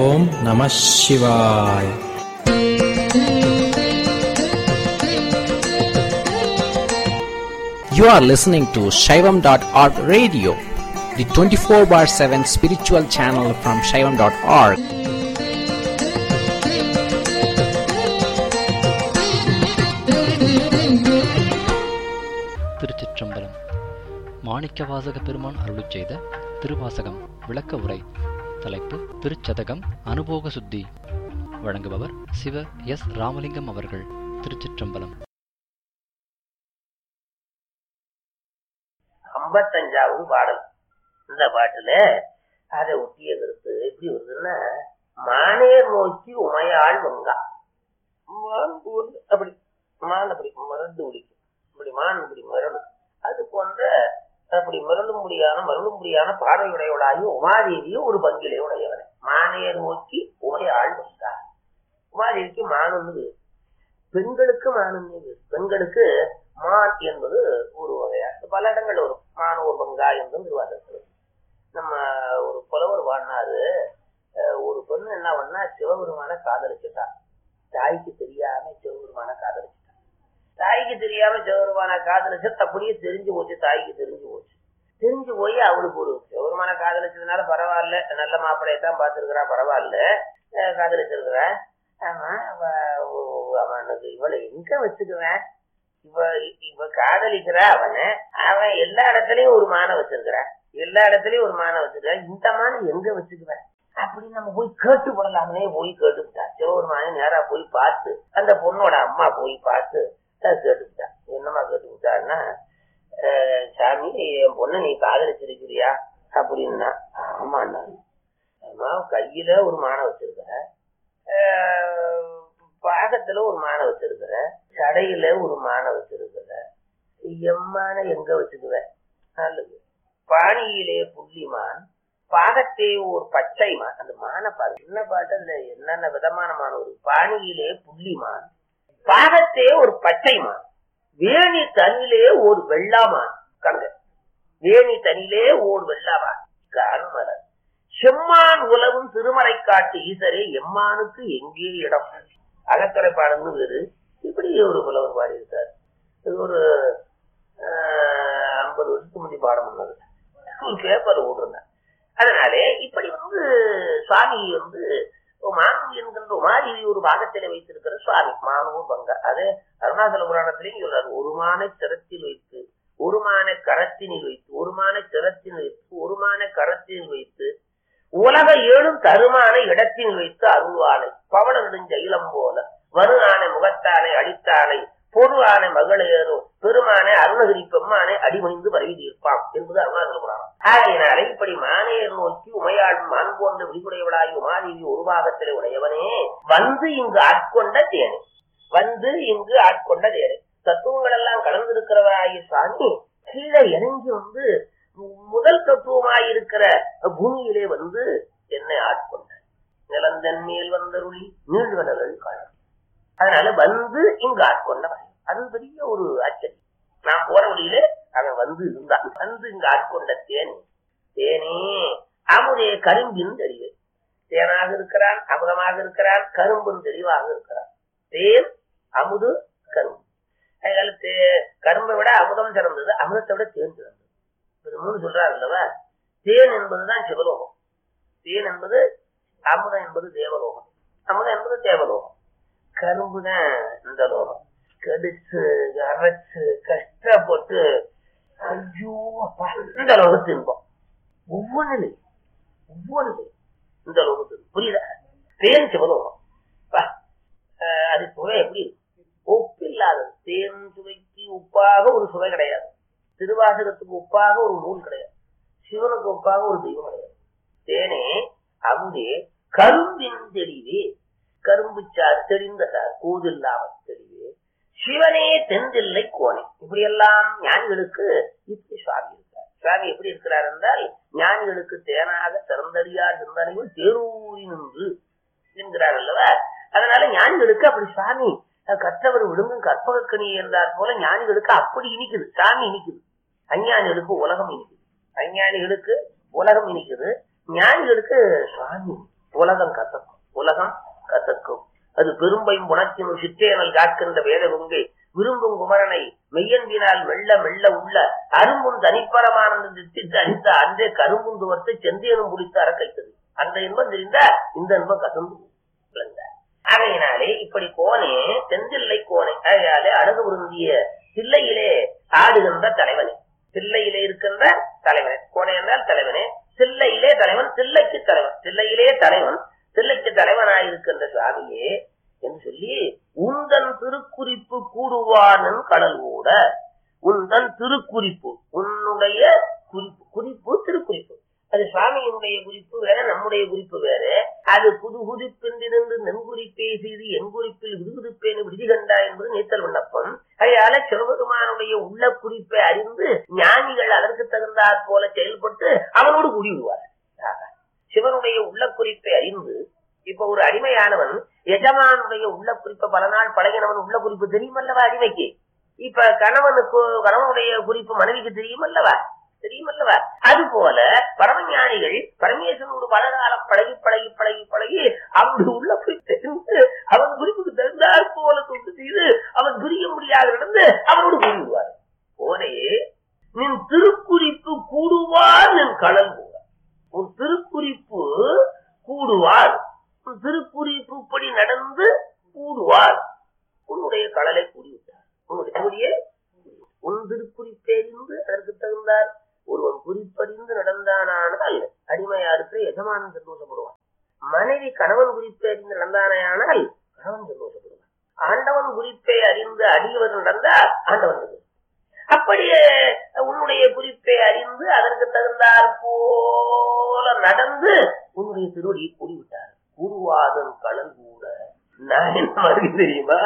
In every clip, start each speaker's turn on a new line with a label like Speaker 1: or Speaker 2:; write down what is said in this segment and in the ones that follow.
Speaker 1: ஓம் நம சிவாய் You are listening to Shaivam.org radio, the 24 bar 7 spiritual channel from Shaivam.org.
Speaker 2: திருச்சிற்றம்பலம் மாணிக்கவாசக பெருமான் அருளிச் செய்த திருவாசகம் விளக்க உரை தலைப்பு திருச்சதகம் அனுபோக சுத்தி வழங்குபவர் சிவ எஸ் ராமலிங்கம் அவர்கள் திருச்சிற்றம்பலம்
Speaker 3: ஐம்பத்தஞ்சாவது பாடல் இந்த பாட்டுல அதை ஒட்டிய கருத்து எப்படி வருதுன்னா மானேர் நோக்கி உமையாள் வங்கா மான் போல் அப்படி மான் அப்படி மறந்து பிடிக்கும் இப்படி மான் இப்படி மரணும் அது போன்ற அப்படி மருளும் முடியான மருளும் முடியான பார்வையுடையவளாகி உமாதேவியும் ஒரு பங்கிலே உடையவனை மானேர் நோக்கி உமையாள் வங்கா உமாதேவிக்கு மானுன்னு பேரு. பெண்களுக்கு மானுன்னு பேரு. பெண்களுக்கு மான் என்பது ஒரு வகையா பல இடங்கள்ல வரும் மான் ஒரு பங்கா என்றும் திருவாசகத்தில் நம்ம ஒரு புலவர் வாழ்னாரு அஹ் ஒரு பொண்ணு என்ன பண்ணா சிவபெருமான காதலிச்சுட்டா தாய்க்கு தெரியாம சிவபெருமான காதலிச்சுட்டா தாய்க்கு தெரியாம சிவபெருமான காதலிச்சு அப்படியே தெரிஞ்சு போச்சு தாய்க்கு தெரிஞ்சு போச்சு தெரிஞ்சு போய் அவளுக்கு ஒரு சிவபெருமான காதலிச்சதுனால பரவாயில்ல நல்ல மாப்பிள்ளையை தான் பார்த்துருக்கிறா பரவாயில்ல அஹ் காதலிச்சிருக்கிறா ஆமா அவ- ஓ- அவனுக்கு இவளை எங்க வச்சுக்குவேன் இவ இவ காதலிக்கிறா அவனை அவன் எல்லா இடத்துலயும் ஒரு மான வச்சிருக்கிறான் எல்லா இடத்துலயும் ஒரு மான வச்சிருக்கான் இந்த மான எங்க வச்சுக்குவேன் அப்படின்னு நம்ம போய் கேட்டு போடலாம்னே போய் கேட்டுக்கிட்டா சிவபெருமானை நேரா போய் பார்த்து அந்த பொண்ணோட அம்மா போய் பார்த்து அஹ் கேட்டுக்கிட்டா என்னம்மா கேட்டுக்கிட்டான்னா அஹ் சாமி என் பொண்ணை நீ காதலிச்சிருக்கிறியா அப்படின்னா ஆமாண்ணா அம்மா கையில ஒரு மானை வச்சிருக்கிற ஆஹ் பாகத்துல ஒரு மானை வச்சிருக்கிற சடையில ஒரு மானை வச்சிருக்கிற எம்மான எங்க வச்சுக்குவ நல்லது பாணியிலே புள்ளிமான் பாகத்தே ஒரு பச்சை மான் அந்த மானை பாரு என்ன பாட்டு அதுல என்னென்ன விதமான மான் ஒரு பாணியிலே புள்ளிமான் பாகத்தே ஒரு பச்சை மான் வேணி தனிலே ஒரு வெள்ளாமான் கங்க வேணி தனிலே ஓர் வெள்ளாமான் காணுமலர் செம்மான் உலவும் திருமறை காட்டு ஈசரே எம்மானுக்கு எங்கே இடம் அகக்கரை பாடல்னு வேறு இப்படி ஒரு புலவர் பாடியிருக்கார் இது ஒரு ஐம்பது வருஷத்துக்கு முந்தி பாடம் பண்ணது ஒரு பேப்பர் ஓடுறேன் அதனாலே இப்படி வந்து சுவாமி வந்து மானு என்கின்ற உமாதேவி ஒரு பாகத்திலே வைத்திருக்கிற சுவாமி மானு பங்க அதே அருணாச்சல புராணத்திலையும் சொல்றாரு ஒரு மானை சிரத்தில் வைத்து ஒரு மானை கரத்தினில் வைத்து ஒரு மானை சிரத்தினில் வைத்து ஒரு மானை கரத்தினில் வைத்து உலக ஏழும் தருமான இடத்தில் வைத்து அருள்வானை பவன நெடுஞ்செயிலம் போல வரு ஆனை முகத்தானை அழித்தானை பொரு ஆனை மகளேறும் பெருமானை அருணகிரி பெம்மானை அடிமணிந்து பரவி தீர்ப்பான் என்பது அருணாச்சல புராணம் ஆகையினாலே இப்படி மானையர் நோக்கி உமையாடும் மான் போன்ற விழிப்புடையவளாகி உமாதேவி ஒரு பாகத்திலே உடையவனே வந்து இங்கு ஆட்கொண்ட தேனே வந்து இங்கு ஆட்கொண்ட தேனே தத்துவங்கள் எல்லாம் கலந்திருக்கிறவராகிய சுவாமி கீழே இறங்கி வந்து முதல் தத்துவமாயிருக்கிற பூமியிலே வந்து என்னை ஆட்கொண்ட நிலந்தன் மேல் வந்தருளி நீழ்வனர்கள் காணும் அதனால வந்து இங்கு ஆட்கொண்டவன் அது பெரிய ஒரு ஆச்சரியம் நான் போற வழியில அவன் வந்து இருந்தான் வந்து இங்கு ஆட்கொண்ட தேனே தேனே அமுதே கரும்பின் தெளிவு தேனாக இருக்கிறான் அமுதமாக இருக்கிறான் கரும்பும் தெளிவாக இருக்கிறான் தேன் அமுது கரும்பு அதனால தே- கரும்பை விட அமுதம் சிறந்தது அமுதத்தை விட தேன் சிறந்தது இது மூணு சொல்றாரு அல்லவா தேன் என்பதுதான் சிவலோகம் தேன் என்பது அமுதம் என்பது தேவலோகம் அமுதம் என்பது தேவலோகம் கரும்பு தான் இந்த லோகம் கடிச்சு அரைச்சு கஷ்டப்பட்டு ஐயோ அப்பா, இந்த லோகத்து இன்பம் ஒவ்வொன்றிலே ஒவ்வொன்றிலே இந்த லோகத்து புரியுதா தேன் சிவலோகம் பா, அஹ் அது சுவை எப்படி இருக்கு ஒப்பில்லாதது தேன் சுவைக்கு உப்பாக ஒரு சுவை கிடையாது திருவாசகத்துக்கு ஒப்பாக ஒரு நூல் கிடையாது சிவனுக்கு ஒப்பாக ஒரு தெய்வம் கிடையாது தேனே அமுதே கரும்பின் தெளிவே கரும்பு சாறு தெளிந்த சார் கூதில்லாமல் தெளிவே சிவனே தென்தில்லை கோணே இப்படி எல்லாம் ஞானிகளுக்கு இப்படி சுவாமி இருக்கார் சுவாமி எப்படி இருக்கிறார் என்றால் ஞானிகளுக்கு தேனாக சிறந்தடியார் சிந்தனைகள் தேரூரி நின்று என்கிறார் அல்லவா அதனால ஞானிகளுக்கு அப்படி சுவாமி அஹ், கற்றவர் விழுங்கும் கற்பகக்கணி என்றார் போல ஞானிகளுக்கு அப்படி இனிக்குது சாமி இனிக்குது அஞ்ஞானிகளுக்கு உலகம் இனிக்குது அஞ்ஞானிகளுக்கு உலகம் இனிக்குது ஞானிகளுக்கு சுவாமி உலகம் கசக்கும் உலகம் கசக்கும் அது பெரும்பையும் புணர்ச்சினும் சிற்றேனல் காக்கின்ற வேத கொங்கை விரும்பும் குமரனை மெய்யன்பினால் மெல்ல மெல்ல உள்ள அரும்பும் தனிப்பரமானது திட்டித்து அடித்த அன்றே கரும்பும் துவர்த்து செந்தியனும் முடித்து அறக்கைத்தது அந்த இன்பம் தெரிந்தா இந்த இன்பம் கசந்து விளங்க ஆகையினாலே இப்படி கோனே செந்தில்லை கோனை ஆகையாலே அழகு உருந்திய தில்லையிலே ஆடுகின்ற தலைவனே தில்லையிலே இருக்கின்ற தலைவனே கோனை என்றால் தலைவனே தில்லையிலே தலைவன் தில்லைக்கு தலைவன் தில்லையிலே தலைவன் தில்லைக்கு தலைவனாயிருக்கின்ற சுவாமியே என்று சொல்லி உந்தன் திருக்குறிப்பு கூடுவானன் கடல் கூட உந்தன் திருக்குறிப்பு உன்னுடைய குறிப்பு குறிப்பு திருக்குறிப்பு அது சுவாமியினுடைய குறிப்பு வேற நம்முடைய குறிப்பு வேற அது புது புதுப்பென்றிருந்து நெங்குறிப்பே செய்து என் குறிப்பில் விடுவிடுப்பேன் விடுதி கண்டா என்பது நீத்தல் விண்ணப்பம் அதனால சிவபெருமானுடைய உள்ள குறிப்பை அறிந்து ஞானிகள் அதற்கு தகுந்தாற் போல செயல்பட்டு அவனோடு கூடிவிடுவார் சிவனுடைய உள்ள குறிப்பை அறிந்து இப்ப ஒரு அடிமையானவன் எஜமானுடைய உள்ள குறிப்பை பல நாள் பழகினவன் உள்ள குறிப்பு தெரியுமல்லவா அடிமைக்கு இப்ப கணவனுக்கு கணவனுடைய குறிப்பு மனைவிக்கு தெரியுமல்லவா தெரியுமல்லவா அது போல பரமஞானிகள் பரமேஸ்வரனோடு பல காலம் பழகி பழகி பழகி பழகி அவனுடைய உள்ள குறிப்பு தெரிந்து அவன் குறிப்புக்கு தெரிந்தால் போல தொண்டு செய்து அவன் பிரிய முடியாத நடந்து அவனோடு கூடிவிடுவார் போனையே நின் திருக்குறிப்பு கூடுவார் நின் கடல் கூட உன் திருக்குறிப்பு கூடுவார் உன் திருக்குறிப்பு படி நடந்து கூடுவார் உன்னுடைய கடலை கூடிவிட்டார் உன்னுடைய கூடியே உன் திருக்குறிப்பெறிந்து அதற்கு தகுந்தார் ஒருவன் குறிப்பறிந்து நடந்தானால் அடிமையாருக்கு எஜமானன் சந்தோஷப்படுவான் மனைவி கணவன் குறிப்பை அறிந்து நடந்தானால் கணவன் சந்தோஷப்படுவான் ஆண்டவன் குறிப்பை அறிந்து அடியவர் நடந்தால் ஆண்டவன் சந்தோஷம் அப்படியே உன்னுடைய குறிப்பை அறிந்து அதற்கு தகுந்தார் போல நடந்து உன்னுடைய திருவடியை கூடிவிட்டார் கூடுவாதன் கடல் கூட நான் என்ன மாதிரி தெரியுமா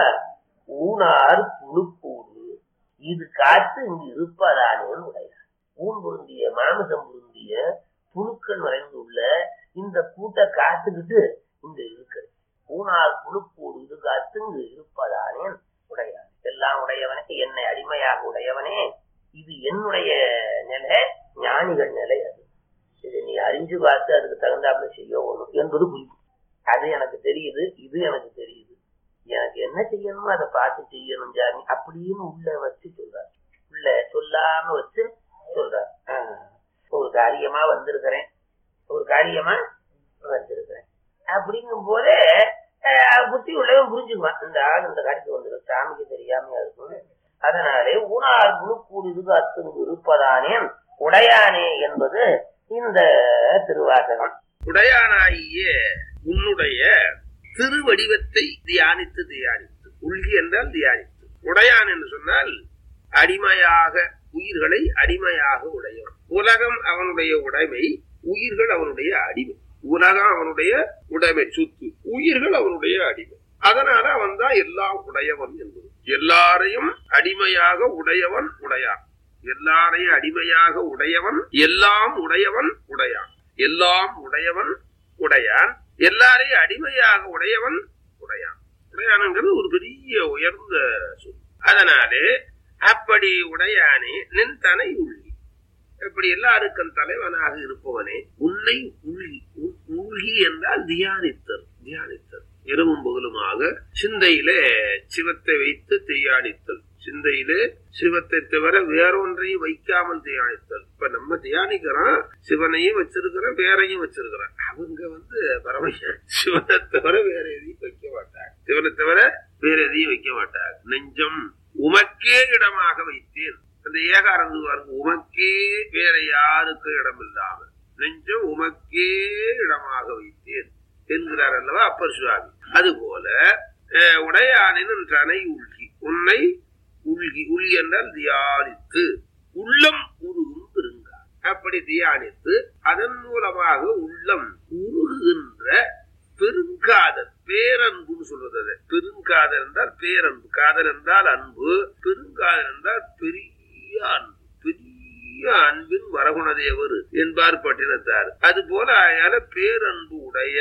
Speaker 3: ஊனார் புழுப்பூடு இது காத்து இங்கு இருப்பதானே உடையார் ஊன் பொருந்திய மாமிசம் பொருந்திய புழுக்கள் நிறைந்துள்ள இந்த கூட்டை காத்துக்கிட்டு இங்க இருக்கு ஊனார் புழுப்பூடு இது காத்து இங்கு இருப்பதானே உடையார் எல்லாம் உடையவனே என்னை அடிமையாக உடையவனே இது என்னுடைய நிலை ஞானிகள் நிலை அது இதை நீ அறிஞ்சு பார்த்து அதுக்கு தகுந்தாப்புல செய்யணும் என்பது குறிப்பு அது எனக்கு தெரியுது இது எனக்கு தெரியுது எனக்கு என்ன செய்யணுமோ அதை பார்த்து செய்யணும் ஜாமி அப்படின்னு உள்ள வச்சு சொல்றாரு உள்ள சொல்லாம வச்சு சொல்றாரு ஆஹ், ஒரு காரியமா வந்திருக்கிறேன் ஒரு காரியமா வந்திருக்கிறேன் அப்படிங்கும் போதே ஆஹ், புத்தி உள்ளவன் புரிஞ்சுக்குவான் இந்த ஆள் இந்த காரியத்துக்கு வந்துடும் சாமிக்கு தெரியாமையா இருக்கும் அதனாலே ஊனார் முழுக்கூடு இது அத்துங்கு இருப்பதானே உடையானே என்பது இந்த திருவாசகம்
Speaker 4: உடையானாகிய உன்னுடைய திருவடிவத்தை தியானித்து தியானித்து உள்கி என்றால் தியானித்து உடையான் என்று சொன்னால் அடிமையாக உயிர்களை அடிமையாக உடையவன் உலகம் அவனுடைய உடைமை உயிர்கள் அவனுடைய அடிமை உலகம் அவனுடைய உடைமை சுத்து உயிர்கள் அவனுடைய அடிமை அதனால அவன் தான் எல்லாம் உடையவன் என்பது எல்லாரையும் அடிமையாக உடையவன் உடையான் எல்லாரையும் அடிமையாக உடையவன் எல்லாம் உடையவன் உடையான் எல்லாம் உடையவன் உடையான் எல்லாரையும் அடிமையாக உடையவன் உடையான் உடையானுங்கிறது ஒரு பெரிய உயர்ந்த சொல் அதனாலே அப்படி உடையானே நின் தனை உள்ளி இப்படி எல்லாருக்கும் தலைவனாக இருப்பவனே உன்னை உள்ளி உ- உள்ளி என்றால் தியானித்தல் தியானித்தல் இரவும் பகலுமாக சிந்தையிலே சிவத்தை வைத்து தியானித்தல் சிந்தையிலே சிவத்தை தவிர வேறொன்றையும் வைக்காமல் தியானித்தல் இப்ப நம்ம தியானிக்கிறோம் சிவனையும் வச்சிருக்கிறோம் வேறையும் வச்சிருக்கிறோம் அவங்க வந்து பரமையா சிவனை தவிர வேற எதையும் வைக்க மாட்டாங்க சிவனை தவிர வேற எதையும் வைக்க மாட்டாங்க நெஞ்சம் உமக்கே இடமாக வைத்தேன் அந்த ஏகாரம் பாருங்க உமக்கே வேற யாருக்கும் இடம் இல்லாமல் நெஞ்சம் உமக்கே இடமாக வைத்தேன் என்கிறார் அல்லவா அப்பர் சுவாமி அதுபோல அஹ், உடையானின் தனை உள்கி உன்னை உள்கி உள் என்றால் தியானித்து உள்ளம் உருகும் பெருங்கா அப்படி தியானித்து அதன் மூலமாக உள்ளம் உருகுகின்ற பெருங்காதல் பேரன்புன்னு சொல்றது அது. பெருங்காதல் என்றால் பேரன்பு காதல் என்றால் அன்பு பெருங்காதல் என்றால் பெரிய அன்பு பெரிய அன்பின் வரகுணதேவர் என்பார் பட்டினத்தார் அது போல ஆயால பேரன்பு உடைய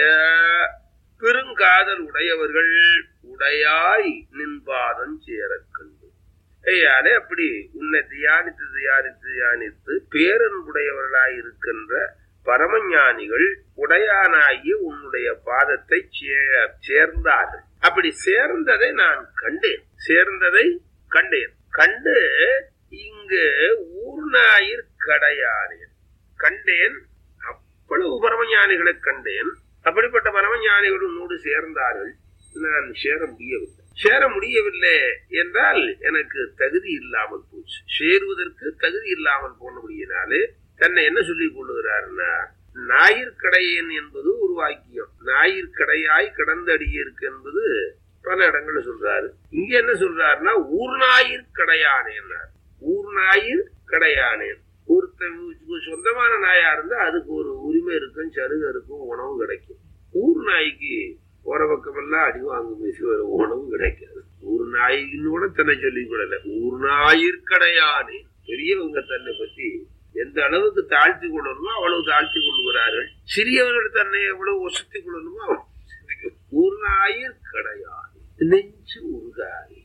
Speaker 4: பெருங்காதல் உடையவர்கள் உடையாய் நின்பாதம் சேரக் கண்டு ஐயாலே அப்படி உன்னை தியானித்து தியானித்து தியானித்து பேரன்புடையவர்களாய் இருக்கின்ற பரமஞானிகள் உடையானாகிய உன்னுடைய பாதத்தை சே- சேர்ந்தார்கள் அப்படி சேர்ந்ததை நான் கண்டேன் சேர்ந்ததை கண்டேன் கண்டு இங்கு ஊர்நாயிர் கடையானேன் கண்டேன் அவ்வளவு பரமஞானிகளை கண்டேன் அப்படிப்பட்ட பரமஞானிகளோடு சேர்ந்தார்கள் நான் சேர முடியவில்லை சேர முடியவில்லை என்றால் எனக்கு தகுதி இல்லாமல் போச்சு சேருவதற்கு தகுதி இல்லாமல் போனபடியினாலே தன்னை என்ன சொல்லிக் கொள்ளுகிறாருன்னா ஞாயிற்கடையன் என்பது ஒரு வாக்கியம் ஞாயிற்கடையாய் கடந்தடியிருக்கு என்பது பல இடங்கள்ல சொல்றாரு இங்க என்ன சொல்றாருன்னா ஊர்நாயிர் கடையானேன்னார் ஊர்நாயிர் கடையானேன் ஒருத்தன் சொந்தமான நாயா இருந்தா அதுக்கு ஒரு உரிமை இருக்கும் சருகு இருக்கும் உணவு கிடைக்கும் ஊர் நாய்க்கு போற பக்கமெல்லாம் அடி வாங்கும் பேசி வர உணவு கிடைக்காது ஊர் நாய்க்குன்னு கூட தன்னை சொல்லிக் கொள்ளல ஊர் நாயிற்கடையானே பெரியவங்க தன்னை பத்தி எந்த அளவுக்கு தாழ்த்தி கொள்ளணுமோ அவ்வளவு தாழ்த்தி கொள்கிறார்கள் சிறியவர்கள் தன்னை எவ்வளவு ஒசத்தி கொள்ளணுமோ அவ்வளவு ஒசத்தி கொள்~ ஊர் நாயிற்கடையானே நெஞ்சு உருகாது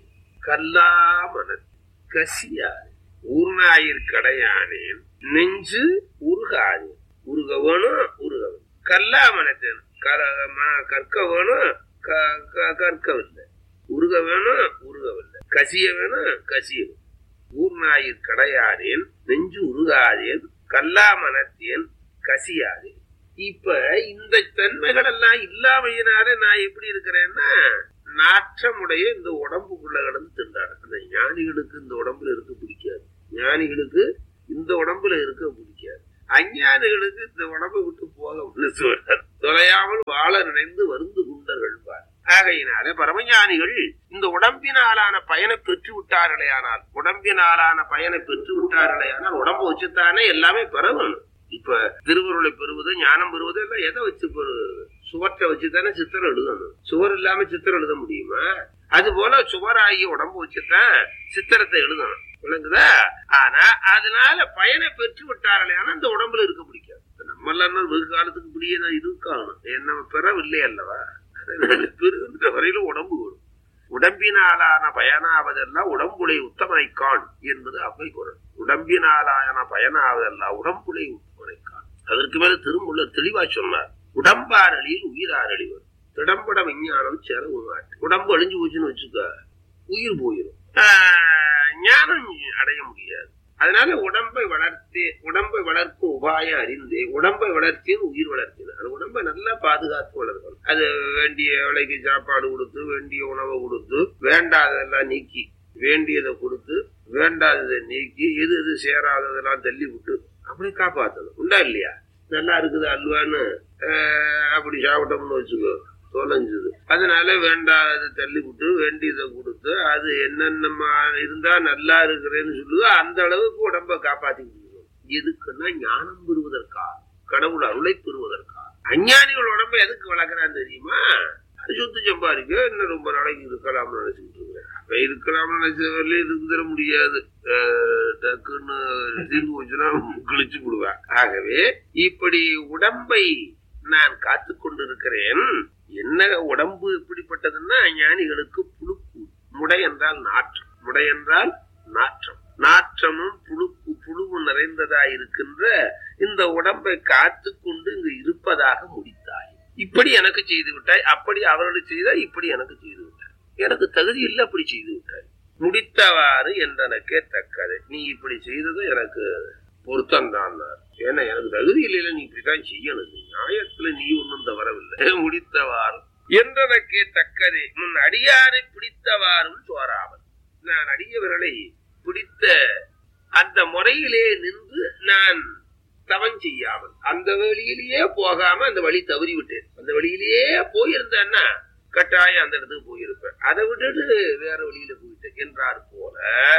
Speaker 4: கல்லாமன கசியாது ஊர்நாயிர் கடையானேன் நெஞ்சு உருகாது உருக வேணும் உருகவன் கல்லாமனத்தேன் கற்க வேணும் க- க- கற்கவில்லை உருக வேணும் உருகவில்லை கசிய வேணும் கசிய ஊர்நாயிர் கடையாதேன் நெஞ்சு உருகாதேன் கல்லாமனத்தேன் கசியாதேன் இப்ப இந்த தன்மைகள் எல்லாம் இல்லாமையினால நான் எப்படி இருக்கிறேன்னா நாற்றமுடைய இந்த உடம்புக்குள்ள கிடந்து திண்டாடு அந்த ஞானிகளுக்கு இந்த உடம்புல இருக்க பிடிக்காது ஞானிகளுக்கு இந்த உடம்புல இருக்க பிடிக்காது அஞ்ஞானிகளுக்கு இந்த உடம்பை விட்டு போக மனசு வராது. தொலையாமல் வாழ நினைந்து வருந்து குண்டர்கள் பார் ஆகையினால பரமஞானிகள் இந்த உடம்பினாலான பயனை பெற்று விட்டார்களே ஆனால் உடம்பினாலான பயனை பெற்று விட்டார்களே ஆனால் உடம்பு வச்சுத்தானே எல்லாமே பெறணும் இப்ப திருவருளை பெறுவது ஞானம் பெறுவது எல்லாம் எதை வச்சு பெறுவது சுவற்றை வச்சு தானே சித்திரம் எழுதணும் சுவர் இல்லாம சித்திரம் எழுத முடியுமா அது போல சுவராகி உடம்பு வச்சுதான் சித்திரத்தை எழுதணும் விளங்குதா ஆனா அதனால பயனை பெற்று விட்டார்களே ஆனா இந்த உடம்புல இருக்க பிடிக்காது நம்ம எல்லாம் வெகு காலத்துக்கு இப்படியே தான் இருக்காணும் என்ன பெறவில்லை அல்லவா அதனால பெறுகின்ற வரையிலும் உடம்பு வரும் உடம்பினாலான பயனாவதெல்லாம் உடம்புலை உத்தமனை காண் என்பது அவ்வை குரல் உடம்பினாலான பயனாவதெல்லாம் உடம்புலை உத்தமனை காண் அதற்கு மேல திருமுள்ள தெளிவா சொன்னார் உடம்பாரளியில் உயிராரளிவர் திடம்பட விஞ்ஞானம் செலவு நாட்டு உடம்பு அழிஞ்சு போச்சுன்னு வச்சுக்க உயிர் போயிடும் ஆஹ் ஞானம் அடைய முடியாது அதனால உடம்பை வளர்த்தே உடம்பை வளர்க்கும் உபாயம் அறிந்தே உடம்பை வளர்த்தேன் உயிர் வளர்த்தேன் அது உடம்பை நல்லா பாதுகாத்து வளர்க்கணும் அது வேண்டிய விலைக்கு சாப்பாடு கொடுத்து வேண்டிய உணவை கொடுத்து வேண்டாததெல்லாம் நீக்கி வேண்டியதை கொடுத்து வேண்டாததை நீக்கி எது எது சேராததெல்லாம் தள்ளி விட்டு அப்படி காப்பாற்றணும் உண்டா இல்லையா நல்லா இருக்குது அல்வான்னு ஆஹ், அப்படி சாப்பிட்டோம்னு வச்சுக்கோ தொலைஞ்சது அதனால வேண்டாத தள்ளி விட்டு வேண்டியதை கொடுத்து அது என்னென்ன இருந்தா நல்லா இருக்கிறேன்னு சொல்லுதோ அந்த அளவுக்கு உடம்ப காப்பாத்திக்கணும் எதுக்குன்னா ஞானம் பெறுவதற்கா கடவுள் அருளை பெறுவதற்கா அஞ்ஞானிகள் உடம்ப எதுக்கு வளர்க்குறான்னு தெரியுமா அது சொத்து சம்பாதிக்க இன்னும் ரொம்ப நாளைக்கு இருக்கலாம்னு நினைச்சுட்டு இருக்கிறேன் அப்ப இருக்கலாம்னு நினைச்ச வரலையும் இருந்துட முடியாது அஹ், டக்குன்னு தீர்ந்து போச்சுன்னா கிழிச்சு விடுவேன் ஆகவே இப்படி உடம்பை நான் காத்து கொண்டிருக்கிறேன் என்ன உடம்பு எப்படிப்பட்டதுன்னா ஞானிகளுக்கு புழுக்கு முடை என்றால் நாற்றம் முடை என்றால் நாற்றம் நாற்றமும் புழுக்கு புழுவும் நிறைந்ததா இருக்கின்ற இந்த உடம்பை காத்து கொண்டு இங்கு இருப்பதாக முடித்தாய் இப்படி எனக்கு செய்து விட்டாய் அப்படி அவர்களுக்கு செய்தாய் இப்படி எனக்கு செய்து விட்டாய் எனக்கு தகுதி இல்லை அப்படி செய்து விட்டாய் முடித்தவாறு என்றனக்கே தக்கது நீ இப்படி செய்தது எனக்கு பொருத்தம் தான் ஏன்னா எனக்கு தகுதி இல்லையில நீ இப்படித்தான் செய்யணும் நீ நியாயத்துல நீ ஒன்றும் தவறவில்லை முடித்தவாறு என்றனக்கே தக்கதே முன் அடியாரை பிடித்தவாறும் சோறாமல் நான் அடியவர்களை பிடித்த அந்த முறையிலே நின்று நான் தவம் செய்யாமல் அந்த வழியிலேயே போகாம அந்த வழி தவறி விட்டேன் அந்த வழியிலேயே போயிருந்தேன்னா கட்டாயம் அந்த இடத்துக்கு போயிருப்பேன் அதை விட்டுட்டு வேற வழியில போயிட்டேன் என்றார் போல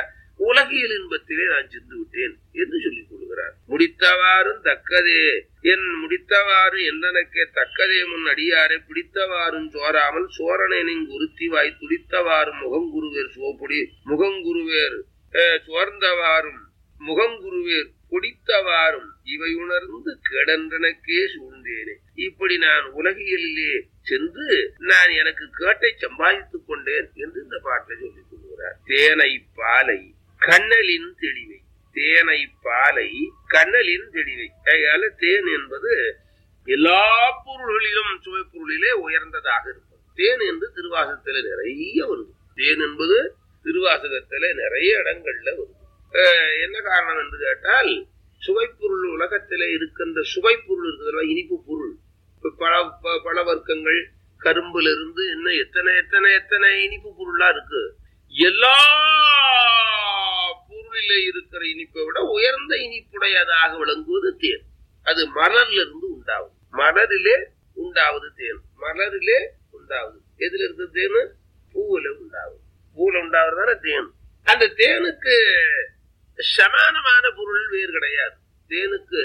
Speaker 4: உலகியல் இன்பத்திலே நான் சென்று விட்டேன் என்று சொல்லிக் கொள்கிறார் முடித்தவாறும் தக்கதே என் முடித்தவாறு என்றனக்கே தக்கதே முன் அடியாரை பிடித்தவாறும் சோராமல் சோரனின் குருத்திவாய் துடித்தவாறும் முகங்குருவேர் சோப்புடி முகங்குருவேர் அஹ், சோர்ந்தவாறும் முகங்குருவேர் குடித்தவாறும் இவை உணர்ந்து கேடன்றனக்கே சூழ்ந்தேனே இப்படி நான் உலகியலிலே சென்று நான் எனக்கு கேட்டை சம்பாதித்துக் கொண்டேன் என்று இந்த பாட்டை சொல்லிக் கொள்கிறார் தேனை பாலை கண்ணலின் தெளிவை தேனை பாலை கண்ணலின் தெளிவை அதனால தேன் என்பது எல்லா பொருள்களிலும் சுவை பொருளிலே உயர்ந்ததாக இருப்பது தேன் என்று திருவாசகத்துல நிறைய வருது தேன் என்பது திருவாசகத்துல நிறைய இடங்கள்ல வருது அஹ் என்ன காரணம் என்று கேட்டால் சுவைப்பொருள் உலகத்திலே இருக்கின்ற சுவைப்பொருள் இருக்குதுல்ல இனிப்பு பொருள் இப்ப பழ ப- பழ வர்க்கங்கள் கரும்புல இருந்து இன்னும் எத்தனை எத்தனை எத்தனை இனிப்பு பொருளா இருக்கு எல்லா பொருளில இருக்கிற இனிப்பை விட உயர்ந்த இனிப்புடையதாக விளங்குவது தேன் அது மலர்ல இருந்து உண்டாகும் மலரிலே உண்டாவது தேன் மலரிலே உண்டாவது எதுல இருக்கு தேனு பூவுல உண்டாகும் பூவுல உண்டாவதுதானே தேன் அந்த தேனுக்கு சமானமான பொருள் வேறு கிடையாது தேனுக்கு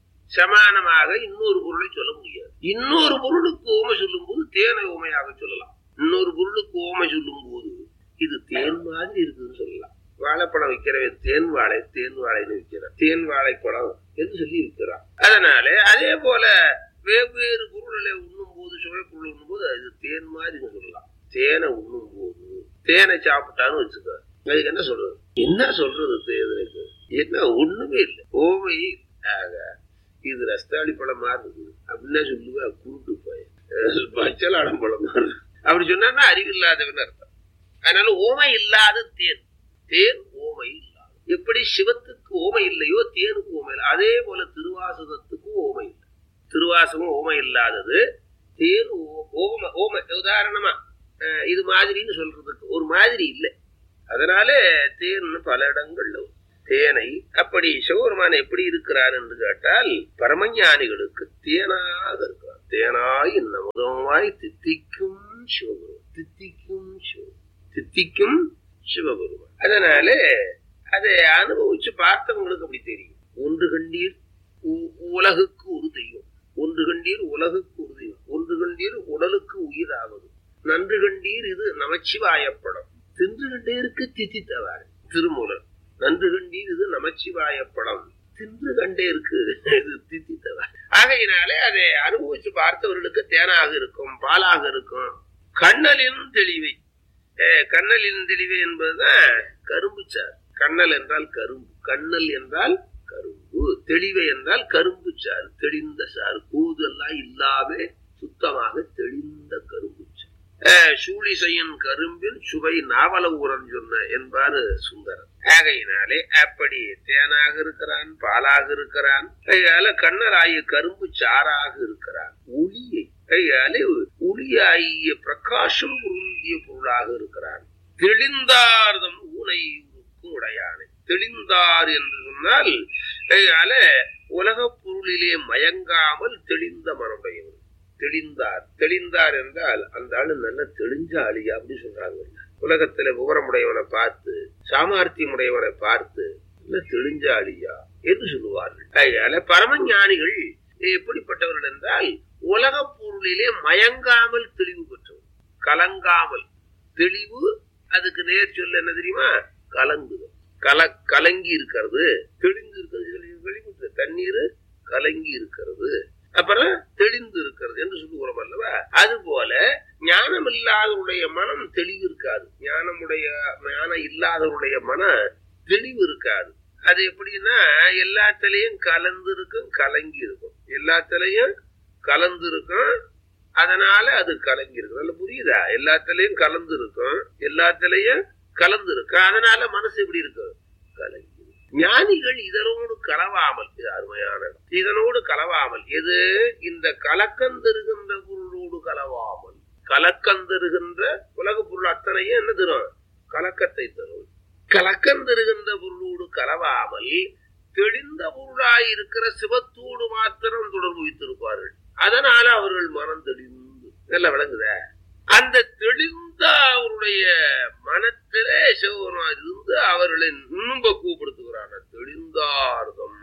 Speaker 4: சமானமாக இன்னொரு பொருளை சொல்ல முடியாது இன்னொரு பொருளுக்கு ஓமை சொல்லும் போது தேனை ஓமையாக சொல்லலாம் இன்னொரு பொருளுக்கு ஓமை சொல்லும் போது இது தேன் மாதிரி இருக்குதுன்னு சொல்லலாம் வாழைப்பழம் விற்கிறவன் தேன் வாழை தேன் வாழைன்னு விற்கிறான் தேன் வாழைப்பழம் என்று சொல்லி விற்கிறான் அதனால அதே போல வெவ்வேறு பொருள்களை உண்ணும் போது சுவை பொருள் உண்ணும் போது இது தேன் மாதிரின்னு சொல்லலாம் தேனை உண்ணும் போது தேனை சாப்பிட்டான்னு வச்சுக்க அதுக்கு என்ன சொல்றது என்ன சொல்றது தேனுக்கு என்ன ஒண்ணுமே இல்லை ஓமை ஆக இது ரஸ்தாளி பழம் மாதிரி இருக்குது அப்படின்னா சொல்லுவா குருட்டு போய் பச்சலாடம் பழம் மாதிரி அப்படி சொன்னா அறிவில்லாதவன் அர்த்தம் அதனால ஓமை இல்லாத தேன் தேன் ஓமை இல்லாத எப்படி சிவத்துக்கு ஓமை இல்லையோ தேனுக்கு ஓமை இல்லை அதே போல திருவாசகத்துக்கும் ஓமை இல்லை திருவாசகம் ஓமை இல்லாதது தேன் ஓ- ஓமை ஓமை உதாரணமா அஹ், இது மாதிரின்னு சொல்றதுக்கு ஒரு மாதிரி இல்லை அதனால தேன் பல இடங்கள்ல வரும். தேனை அப்படி சிவபெருமான் எப்படி இருக்கிறார் என்று கேட்டால் பரமஞானிகளுக்கு தேனாக இருக்கிறார் தேனாய் நமுதமாய் தித்திக்கும் சிவபெருமான் தித்திக்கும் சிவ தித்திக்கும் சிவபெருமான் அதனால அதை அனுபவிச்சு பார்த்தவங்களுக்கு அப்படி தெரியும் ஒன்று கண்டீர் உ- உலகுக்கு ஒரு தெய்வம் ஒன்று கண்டீர் உலகுக்கு ஒரு தெய்வம் ஒன்று கண்டீர் உடலுக்கு உயிராவது நன்று கண்டீர் இது நமச்சிவாயப்படம் தின்று கண்டீருக்கு தித்தித்தவாறு திருமூலர் நன்று கண்டீர் இது நமச்சிவாயப்படம் தின்று கண்டேருக்கு இது தித்தித்தவாறு ஆகையினாலே அதை அனுபவிச்சு பார்த்தவர்களுக்கு தேனாக இருக்கும் பாலாக இருக்கும் கண்ணலின் தெளிவை அஹ் கண்ணலின் தெளிவு என்பதுதான் கரும்பு சாறு கண்ணல் என்றால் கரும்பு கண்ணல் என்றால் கரும்பு தெளிவை என்றால் கரும்பு சாறு தெளிந்த சாறு கூதெல்லாம் இல்லாம சுத்தமாக தெளிந்த கரும்பு சாறு அஹ் சூழிசையின் கரும்பின் சுவை நாவல ஊரன் சொன்ன என்பாரு சுந்தரன் ஆகையினாலே அப்படி தேனாக இருக்கிறான் பாலாக இருக்கிறான் கையால கண்ணராகிய கரும்பு சாறாக இருக்கிறான் ஒளியை கையாலே ஒளியாகிய பிரகாசம் பொருந்திய பொருளாக இருக்கிறான் தெளிந்தார்தம் ஊனை உருக்கும் உடையானை தெளிந்தார் என்று சொன்னால் கையால உலகப் பொருளிலே மயங்காமல் தெளிந்த மனமுடையவர் தெளிந்தார் தெளிந்தார் என்றால் அந்த ஆளு நல்ல தெளிஞ்ச ஆளியா அப்படி சொல்றாங்க உலகத்துல விவரமுடையவனை பார்த்து சாமர்த்தியமுடையவனை பார்த்து நல்ல தெளிஞ்ச ஆளியா என்று சொல்லுவார்கள் அதனால பரமஞானிகள் எப்படிப்பட்டவர்கள் என்றால் உலகப் பொருளிலே மயங்காமல் தெளிவு பெற்றவர் கலங்காமல் தெளிவு அதுக்கு நேர் சொல்ல என்ன தெரியுமா கலங்குதல் கல கலங்கி இருக்கிறது தெளிந்து இருக்கிறது வெளிப்பட்டு தண்ணீர் கலங்கி இருக்கிறது அப்புறம் தெளிந்து இருக்கிறது என்று சொல்லுகிறோம் அல்லவா அது போல ஞானம் இல்லாதவருடைய மனம் தெளிவு இருக்காது ஞானமுடைய ஞானம் இல்லாதவருடைய மன தெளிவு இருக்காது அது எப்படின்னா எல்லாத்திலையும் கலந்து இருக்கும் கலங்கி இருக்கும் எல்லாத்திலையும் கலந்து இருக்கும் அதனால அது கலங்கி இருக்கும் நல்ல புரியுதா எல்லாத்திலையும் கலந்து இருக்கும் எல்லாத்திலையும் கலந்து இருக்கும் அதனால மனசு எப்படி இருக்கும் கலங்கி இருக்கும். ஞானிகள் இதனோடு கலவாமல் இது அருமையான இடம். இதனோடு கலவாமல் எது இந்த கலக்கந்தருகின்ற பொருளோடு கலவாமல் கலக்கந்தருகின்ற உலக பொருள் அத்தனையும் என்ன தரும் கலக்கத்தை தரும் கலக்கந்தருகின்ற பொருளோடு கலவாமல் தெளிந்த பொருளாய் இருக்கிற சிவத்தோடு மாத்திரம் தொடர்பு வைத்திருப்பார்கள் அதனால அவர்கள் மனம் தெளிந்து நல்லா விளங்குதா அந்த தெளிந்த அவருடைய மனத்திலே சிவபெருமான் இருந்து அவர்களை இன்னும் பக்குவப்படுத்துகிறார் தெளிந்தார்தம்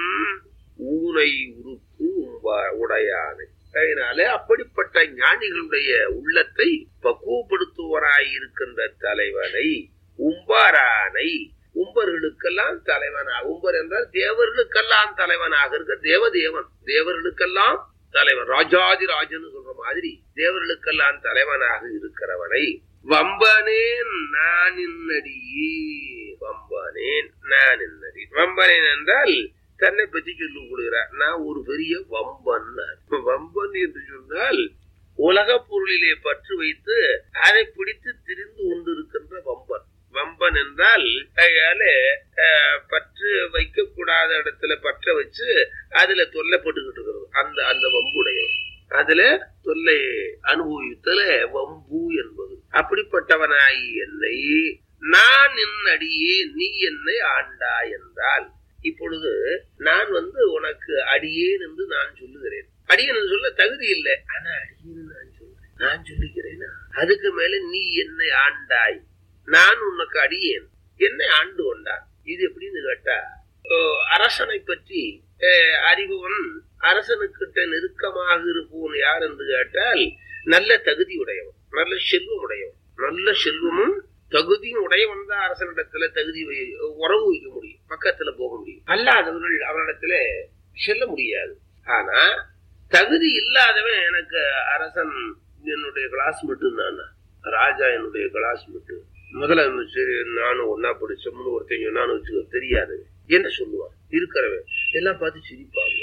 Speaker 4: ஊனை உருக்கு உம்ப- உடையானை அதனால அப்படிப்பட்ட ஞானிகளுடைய உள்ளத்தை பக்குவப்படுத்துவராய் இருக்கின்ற தலைவனை உம்பாரானை உம்பர்களுக்கெல்லாம் தலைவனா உம்பர் என்றால் தேவர்களுக்கெல்லாம் தலைவனாக இருக்க தேவதேவன் தேவர்களுக்கெல்லாம் தலைவன் ராஜாதி ராஜன் சொல்ற மாதிரி தேவர்களுக்கெல்லாம் தலைவனாக இருக்கிறவனை வம்பனேன் நான் இன்னடியே வம்பனேன் நான் இன்னடி வம்பனேன் என்றால் தன்னை பற்றி சொல்லிக் கொள்கிறார் நான் ஒரு பெரிய வம்பன் வம்பன் என்று சொன்னால் உலக பொருளிலே பற்று வைத்து அதை பிடித்து திரிந்து கொண்டிருக்கின்ற வம்பன் வம்பன் என்றால் அதனால அஹ், பற்று வைக்க கூடாத இடத்துல பற்ற வச்சு அதுல தொல்லைப்பட்டுக்கிட்டு இருக்கிறது அந்த அந்த வம்புடையவன் அதுல தொல்லை அனுபவித்தல வம்பு என்பது அப்படிப்பட்டவனாய் என்னை நான் என் அடியே நீ என்னை ஆண்டா என்றால் இப்பொழுது நான் வந்து உனக்கு அடியேன் என்று நான் சொல்லுகிறேன் அடியேன் என்று சொல்ல தகுதி இல்லை ஆனா அடியேன் நான் சொல்றேன் நான் சொல்லுகிறேனா அதுக்கு மேல நீ என்னை ஆண்டாய் நான் உனக்கு அடியேன் என்னை ஆண்டு கொண்டான் இது எப்படின்னு கேட்டா ஓ, அரசனை பற்றி அஹ், அறிபவன் அரசனுக்கிட்ட நெருக்கமாக இருப்பவன் யார் என்று கேட்டால் நல்ல தகுதி உடையவன் நல்ல செல்வம் உடையவன் நல்ல செல்வமும் தகுதியும் உடையவன் தான் அரசனிடத்துல தகுதி வை- உறவு வைக்க முடியும் பக்கத்துல போக முடியும் அல்லாதவர்கள் அவனிடத்துல செல்ல முடியாது ஆனா தகுதி இல்லாதவன் எனக்கு அரசன் என்னுடைய கிளாஸ்மேட்டு நான் ராஜா என்னுடைய கிளாஸ்மேட்டு முதலமைச்சர் நானும் ஒன்னா படிச்சோம்னு ஒருத்தன் சொன்னான்னு வச்சுக்கோ தெரியாதவன் என்ன சொல்லுவான் இருக்கிறவன் எல்லாம் பார்த்து சிரிப்பாங்க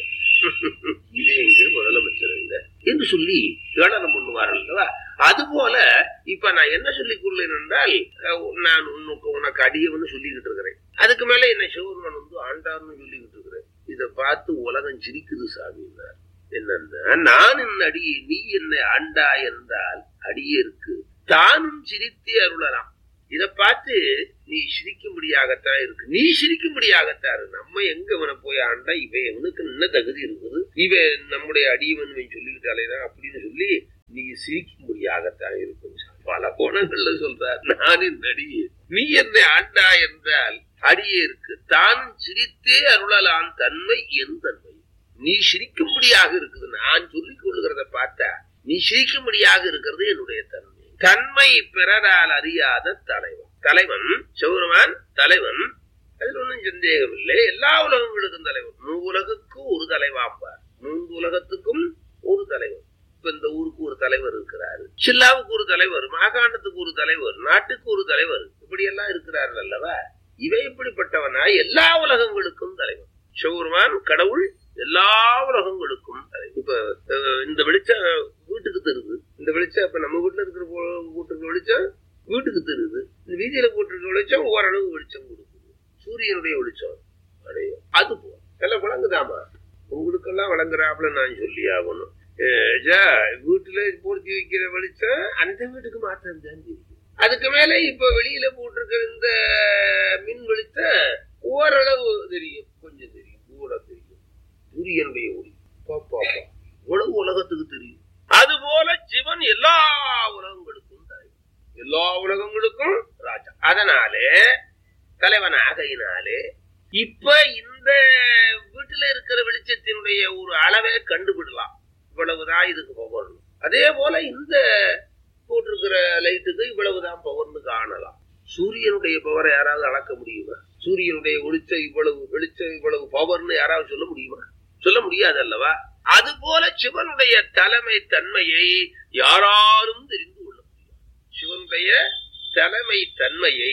Speaker 4: இது எங்க முதலமைச்சர் எங்க என்று சொல்லி ஏளனம் பண்ணுவார்கள் அல்லவா அதுபோல இப்ப நான் என்ன சொல்லிக் கொள்ளேன் என்றால் அஹ், நான் உனக்கு உனக்கு அடியவன்னு சொல்லிக்கிட்டு இருக்கிறேன் அதுக்கு மேல என்ன சிவருமன் வந்து ஆண்டார்னு சொல்லிக்கிட்டு இருக்கிறேன் இதை பார்த்து உலகம் சிரிக்குது சாமின்னார் என்னன்னா நான் என் அடியே நீ என்னை ஆண்டா என்றால் அடியேற்கு தானும் சிரித்தே அருளலாம் இத பார்த்து நீ சிரிக்கும்படியாகத்தான் இருக்கு நீ சிரிக்கும்படியாகத்தான் இருக்கு நம்ம எங்க இவனை போய் ஆண்டா இவன் இவனுக்கு என்ன தகுதி இருக்குது இவன் நம்முடைய அடியவன் இவன் சொல்லிக்கிட்டாலேதான் அப்படின்னு சொல்லி நீ சிரிக்கும்படியாகத்தான் இருக்கும் பல கோணங்கள்ல சொல்றார் நான் என் அடியே நீ என்னை ஆண்டா என்றால் அடியே இருக்கு தானும் சிரித்தே அருளலாம் தன்மை என் தன்மை நீ சிரிக்கும்படியாக இருக்குது நான் சொல்லிக் கொள்ளுகிறத பார்த்தா நீ சிரிக்கும்படியாக இருக்கிறது என்னுடைய தன்மை தன்மை பிறரால் அறியாத தலைவன் தலைவன் சிவருமான் தலைவன் அதில் ஒன்றும் சந்தேகம் இல்லை எல்லா உலகங்களுக்கும் தலைவன் மூவுலகுக்கு ஒரு தலைவாம்பார் மூன்று உலகத்துக்கும் ஒரு தலைவன் இப்ப இந்த ஊருக்கு ஒரு தலைவர் இருக்கிறாரு சில்லாவுக்கு ஒரு தலைவர் மாகாணத்துக்கு ஒரு தலைவர் நாட்டுக்கு ஒரு தலைவர் இப்படி எல்லாம் இருக்கிறார்கள் அல்லவா இவை இப்படிப்பட்டவனா எல்லா உலகங்களுக்கும் தலைவன் சிவருமான் கடவுள் எல்லா உலகங்களுக்கும் தலைவன் இப்ப அஹ், இந்த வெளிச்சம் வீட்டுக்கு தருது இந்த வெளிச்சம் இப்ப நம்ம வீட்டுல இருக்கிற போ- போட்டிருக்க வெளிச்சம் வீட்டுக்கு தருது இந்த வீதியில போட்டிருக்க வெளிச்சம் ஓரளவு வெளிச்சம் கொடுக்குது சூரியனுடைய வெளிச்சம் அடையும் அது போ எல்லாம் விளங்குதாமா உங்களுக்கெல்லாம் விளங்குறாப்புல நான் சொல்லி ஆகணும் அஹ், ஜா, வீட்டுல பொருத்தி வைக்கிற வெளிச்சம் அந்த வீட்டுக்கு மாத்திரம் தான் தெரியும் அதுக்கு மேல இப்ப வெளியில போட்டிருக்கிற இந்த மின் வெளிச்சம் ஓரளவு தெரியும் கொஞ்சம் தெரியும் கூட தெரியும் சூரியனுடைய ஒளி பாப்பா உலக உலகத்துக்கு தெரியும் அதுபோல சிவன் எல்லா உலகங்களுக்கும் தலைவன் எல்லா உலகங்களுக்கும் ராஜா அதனாலே தலைவன் ஆகையினாலே இப்ப இந்த வீட்டுல இருக்கிற வெளிச்சத்தினுடைய ஒரு அளவை கண்டுபிடலாம் இவ்வளவுதான் இதுக்கு பவர்னு அதே போல இந்த போட்டிருக்கிற லைட்டுக்கு இவ்வளவுதான் பவர்னு காணலாம் சூரியனுடைய பவரை யாராவது அளக்க முடியுமா சூரியனுடைய ஒளிச்சம் இவ்வளவு வெளிச்சம் இவ்வளவு பவர்னு யாராவது சொல்ல முடியுமா சொல்ல முடியாது அல்லவா அது போல சிவனுடைய தலைமை தன்மையை யாராலும் தெரிந்து கொள்ள முடியும் சிவனுடைய தலைமை தன்மையை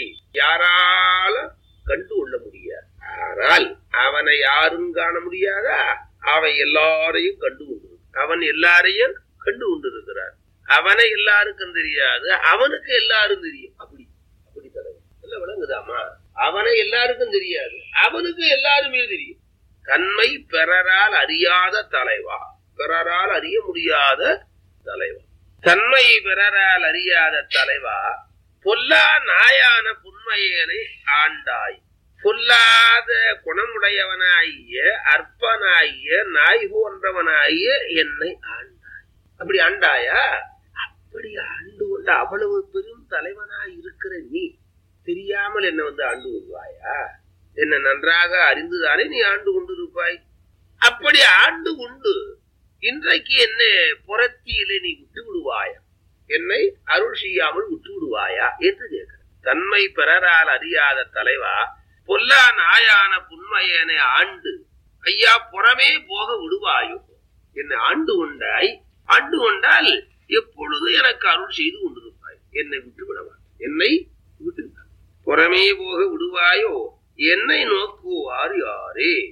Speaker 4: யாரால கண்டு கொள்ள முடியாது ஆனால் அவனை யாரும் காண முடியாதா அவன் எல்லாரையும் கண்டு கொண்டு அவன் எல்லாரையும் கண்டு கொண்டிருக்கிறான் அவனை எல்லாருக்கும் தெரியாது அவனுக்கு எல்லாரும் தெரியும் அப்படி அப்படி தலைவன் எல்லாம் விளங்குதாமா அவனை எல்லாருக்கும் தெரியாது அவனுக்கு எல்லாருமே தெரியும் தன்மை பிறரால் அறியாத தலைவா பிறரால் அறிய முடியாத தலைவா தன்மை பிறரால் அறியாத தலைவா பொல்லா நாயான புன்மையனை ஆண்டாய் பொல்லாத குணமுடையவனாகிய அற்பனாகிய நாய் போன்றவனாகிய என்னை ஆண்டாய் அப்படி ஆண்டாயா அப்படி ஆண்டு கொண்ட அவ்வளவு பெரும் தலைவனாய் இருக்கிற நீ தெரியாமல் என்ன வந்து ஆண்டு கொள்வாயா என்ன நன்றாக அறிந்துதானே நீ ஆண்டு கொண்டிருப்பாய் அப்படி ஆண்டு கொண்டு இன்றைக்கு என்னை புறத்தியிலே நீ விட்டு விடுவாயா என்னை அருள் செய்யாமல் விட்டு விடுவாயா என்று கேட்கிற தன்மை பிறரால் அறியாத தலைவா பொல்லா நாயான புன்மையனை ஆண்டு ஐயா புறமே போக விடுவாயோ என்னை ஆண்டு கொண்டாய் ஆண்டு கொண்டால் எப்பொழுது எனக்கு அருள் செய்து கொண்டிருப்பாய் என்னை விட்டு விடவா என்னை விட்டு விடு. புறமே போக விடுவாயோ என்னை நோக்குவார் யாரே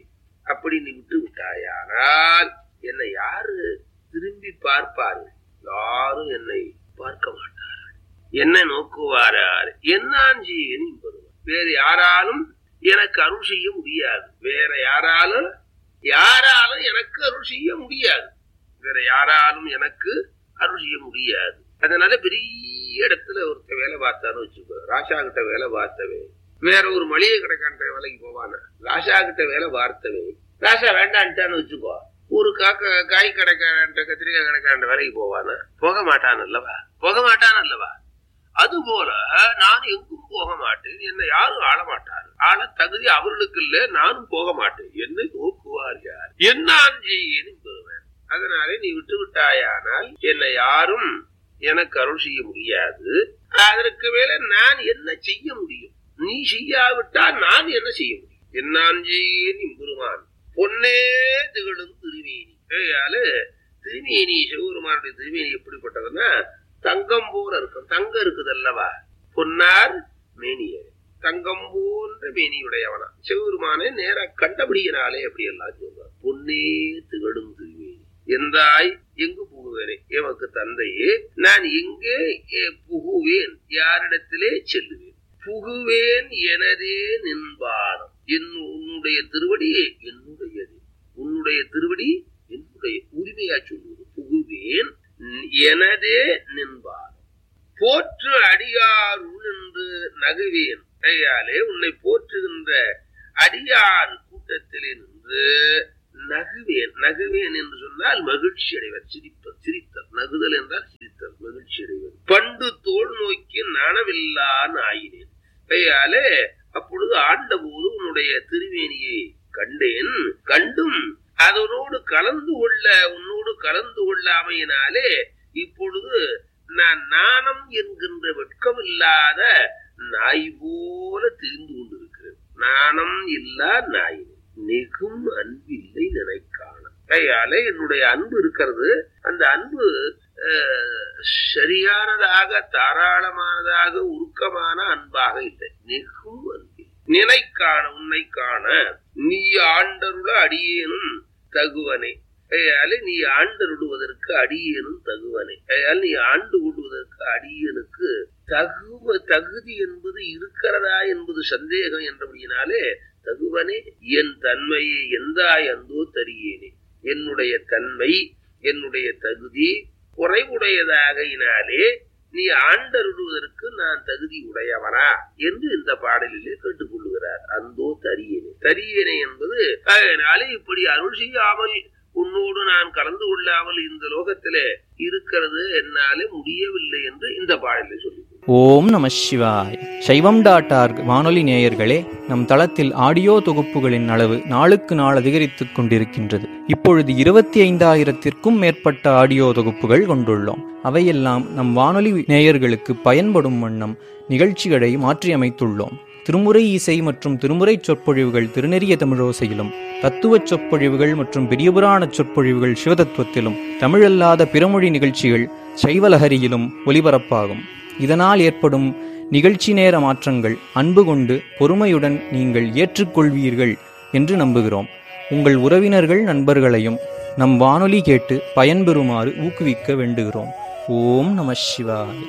Speaker 4: அப்படி நீ விட்டு விட்டாயானால் என்னை யாரு திரும்பி பார்ப்பாரு யாரும் என்னை பார்க்க மாட்டார்கள் என்னை நோக்குவாரார் என்னாஞ்சி என்பதுவார் வேறு யாராலும் எனக்கு அருள் செய்ய முடியாது வேற யாராலும் யாராலும் எனக்கு அருள் செய்ய முடியாது வேற யாராலும் எனக்கு அருள் செய்ய முடியாது அதனால பெரிய இடத்துல ஒருத்தன் வேலை பார்த்தான்னு வச்சுக்கோ ராஷா கிட்ட வேலை பார்த்தவன் வேற ஒரு மளிகை கடைக்காண்ட வேலைக்கு போவான ராஷா கிட்ட வேலை பார்த்தவன் ராஷா வேண்டான்ட்டான்னு வச்சுக்கோ ஒரு காக்க காய் கடைக்காரன்ட்ட கத்திரிக்காய் கடைக்காரன் வேலைக்கு போவானா போக மாட்டான் அல்லவா போக மாட்டான் அல்லவா அது போல நான் எங்கும் போக மாட்டேன் என்னை யாரும் ஆள மாட்டார் ஆள தகுதி அவர்களுக்கு இல்ல நானும் போக மாட்டேன் என்னை நோக்குவார் யார் என்னான் செய்யேன் பெறுவேன் அதனாலே நீ விட்டு விட்டாயானால் என்னை யாரும் எனக்கு அருள் செய்ய முடியாது அதற்கு மேல நான் என்ன செய்ய முடியும் நீ செய்யாவிட்டால் நான் என்ன செய்ய முடியும் என்னான் செய்யேன் இம்பெருமான் பொன்னே திகழும் திருமேனி ஏயால திருமேனி சிவபெருமானுடைய திருமேனி எப்படிப்பட்டதுன்னா தங்கம் போல இருக்கும் தங்கம் இருக்குது அல்லவா பொன்னார் மேனியே தங்கம் போன்ற மேனியுடையவனா சிவபெருமானை நேர கண்டபடியினாலே அப்படி எல்லாம் சொல்றார் பொன்னே திகழும் திருமேனி எந்தாய் எங்கு புகுவேனே எமக்கு தந்தையே நான் எங்கே எ- புகுவேன் யாரிடத்திலே செல்லுவேன் புகுவேன் எனதே நின்பாதம் என் உன்னுடைய திருவடி என்னுடையது உன்னுடைய திருவடி என்னுடைய உரிமையா சொல்லுவது புகுவேன் எனதே நின்பாதம் போற்று அடியாருள் என்று நகுவேன் கையாலே உன்னை போற்றுகின்ற அடியார் கூட்டத்திலே நின்று நகுவேன் நகுவேன் என்று சொன்னால் மகிழ்ச்சி அடைவர் சிரிப்பர் சிரித்தல் நகுதல் என்றால் சிரித்தல் மகிழ்ச்சி அடைவர் பண்டு தோல் நோக்கி நனவில்லா ஆயினேன் கையாலே அப்பொழுது ஆண்டபோது உன்னுடைய திருவேணியை கண்டேன் கண்டும் அதனோடு கலந்து கொள்ள உன்னோடு கலந்து கொள்ளாமையினாலே இப்பொழுது நான் நாணம் என்கின்ற வெட்கம் இல்லாத நாய் போல தெரிந்து கொண்டிருக்கிறேன் நாணம் இல்லா நாய் நெகும் அன்பில்லை நினைக்கான கையால என்னுடைய அன்பு இருக்கிறது அந்த அன்பு அஹ், சரியானதாக தாராளமானதாக உருக்கமான அன்பாக இல்லை நெகும் அன்பில் நினைக்கான உன்னை காண நீ ஆண்டருள அடியேனும் தகுவனே கையால நீ ஆண்டருடுவதற்கு அடியேனும் தகுவனே கையால் நீ ஆண்டு கொள்வதற்கு அடியனுக்கு தகுவ தகுதி என்பது இருக்கிறதா என்பது சந்தேகம் என்றபடியினாலே தகுவனே என் தன்மையை எந்தாய் அந்தோ தரியேனே என்னுடைய தன்மை என்னுடைய தகுதி குறைவுடையதாகையினாலே நீ ஆண்டருடுவதற்கு நான் தகுதி உடையவனா என்று இந்த பாடலிலே கேட்டுக்கொள்கிறார் அந்தோ தரியேனே தரியேனே என்பது அதனாலே இப்படி அருள் செய்யாமல் உன்னோடு நான் கலந்து கொள்ளாமல் இந்த லோகத்திலே இருக்கிறது என்னாலே முடியவில்லை என்று இந்த பாடலை சொல்லி
Speaker 5: ஓம் நம சிவாய் சைவம் டாட் ஆர்க் வானொலி நேயர்களே நம் தளத்தில் ஆடியோ தொகுப்புகளின் அளவு நாளுக்கு நாள் அதிகரித்துக் கொண்டிருக்கின்றது இப்பொழுது இருபத்தி ஐந்தாயிரத்திற்கும் மேற்பட்ட ஆடியோ தொகுப்புகள் கொண்டுள்ளோம் அவையெல்லாம் நம் வானொலி நேயர்களுக்கு பயன்படும் வண்ணம் நிகழ்ச்சிகளை மாற்றியமைத்துள்ளோம் திருமுறை இசை மற்றும் திருமுறை சொற்பொழிவுகள் திருநெறிய தமிழோசையிலும் தத்துவச் சொற்பொழிவுகள் மற்றும் பெரியபுராண சொற்பொழிவுகள் சிவதத்துவத்திலும் தமிழல்லாத பிறமொழி நிகழ்ச்சிகள் சைவலஹரியிலும் ஒலிபரப்பாகும் இதனால் ஏற்படும் நிகழ்ச்சி நேர மாற்றங்கள் அன்பு கொண்டு பொறுமையுடன் நீங்கள் ஏற்றுக்கொள்வீர்கள் என்று நம்புகிறோம் உங்கள் உறவினர்கள் நண்பர்களையும் நம் வானொலி கேட்டு பயன்பெறுமாறு ஊக்குவிக்க வேண்டுகிறோம் ஓம் நம சிவாய்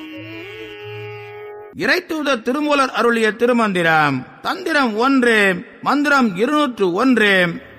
Speaker 6: இறைத்தூதர் திருமூலர் அருளிய திருமந்திரம் தந்திரம் ஒன்று மந்திரம் இருநூற்று ஒன்று